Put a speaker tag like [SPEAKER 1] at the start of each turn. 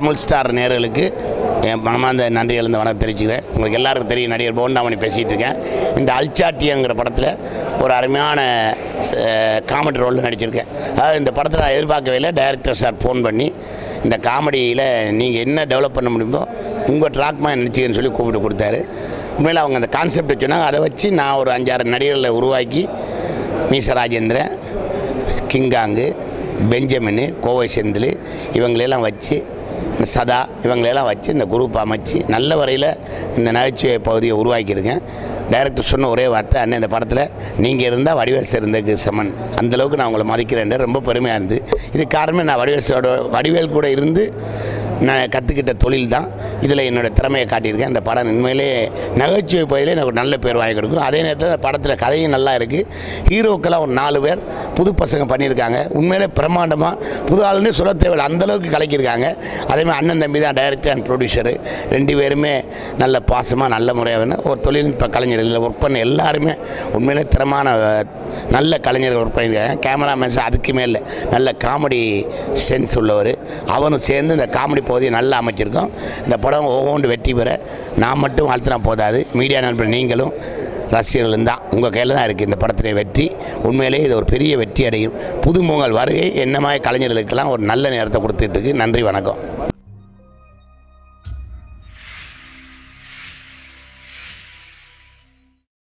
[SPEAKER 1] Tamil star நேயர்களுக்கு என் மனமார்ந்த நன்றிகள் இந்த வணக்கம் தெரிவிச்சுக்கிறேன் உங்களுக்கு எல்லாருக்கும் தெரியும் நடிகர் போண்டாமணி பேசிகிட்டு இருக்கேன் இந்த அல்சாட்டியங்கிற படத்தில் ஒரு அருமையான காமெடி ரோலில் நடிச்சிருக்கேன் அதாவது இந்த படத்தில் நான் எதிர்பார்க்கவே இல்லை டைரக்டர் சார் ஃபோன் பண்ணி இந்த காமெடியில் நீங்கள் என்ன டெவலப் பண்ண முடியுமோ உங்கள் ட்ராக்மா நினச்சிக்கன்னு சொல்லி கூப்பிட்டு கொடுத்தாரு உண்மையில் அவங்க அந்த கான்செப்ட் சொன்னாங்க அதை வச்சு நான் ஒரு அஞ்சாறு நடிகர்களை உருவாக்கி மீச ராஜேந்திரன் கிங்காங்கு பெஞ்சமின் கோவை செந்தில் இவங்களெல்லாம் வச்சு இந்த சதா இவங்களெல்லாம் வச்சு இந்த குரூப் அமைச்சு நல்ல வரையில் இந்த நகைச்சுவை பகுதியை உருவாக்கியிருக்கேன் டைரக்டர் சொன்ன ஒரே வார்த்தை அண்ணன் இந்த படத்தில் நீங்கள் இருந்தால் வடிவேல் சேர்ந்ததுக்கு சமன் அந்தளவுக்கு நான் உங்களை மதிக்கிறேன் ரொம்ப பெருமையாக இருந்து இது காரணமே நான் வடிவேல் சாரோட வடிவேல் கூட இருந்து நான் கற்றுக்கிட்ட தொழில் தான் இதில் என்னோடய திறமையை காட்டியிருக்கேன் இந்த படம் உண்மையிலே நகைச்சுவை பகுதியில் எனக்கு ஒரு நல்ல பேர் வாங்கி கொடுக்கும் அதே நேரத்தில் இந்த படத்தில் கதையும் நல்லா இருக்குது ஹீரோக்கெல்லாம் ஒரு நாலு பேர் புது பசங்க பண்ணியிருக்காங்க உண்மையிலே பிரம்மாண்டமாக புது ஆளுன்னு சொல்ல தேவையில்லை அந்தளவுக்கு கலக்கியிருக்காங்க அதேமாதிரி அண்ணன் தம்பி தான் டைரக்டர் அண்ட் ப்ரொடியூசரு ரெண்டு பேருமே நல்ல பாசமாக நல்ல முறையாக ஒரு தொழில்நுட்ப கலைஞர்கள் ஒர்க் பண்ண எல்லாருமே உண்மையிலே திறமான நல்ல கலைஞர்கள் ஒர்க் பண்ணியிருக்காங்க கேமராமேன்ஸ் அதுக்கு மேலே நல்ல காமெடி சென்ஸ் உள்ளவர் அவனும் சேர்ந்து இந்த காமெடி பகுதியை நல்லா அமைச்சிருக்கோம் இந்த படம் ஒவ்வொன்று வெற்றி பெற நான் மட்டும் வாழ்த்தினா போதாது மீடியா நண்பர் நீங்களும் ரசிகர்களும் தான் உங்கள் கையில் தான் இருக்குது இந்த படத்திலே வெற்றி உண்மையிலேயே இது ஒரு பெரிய வெற்றி அடையும் புதுமுகங்கள் வருகை என்ன மாதிரி கலைஞர்களுக்கெல்லாம் ஒரு நல்ல நேரத்தை கொடுத்துட்டு இருக்கு நன்றி வணக்கம்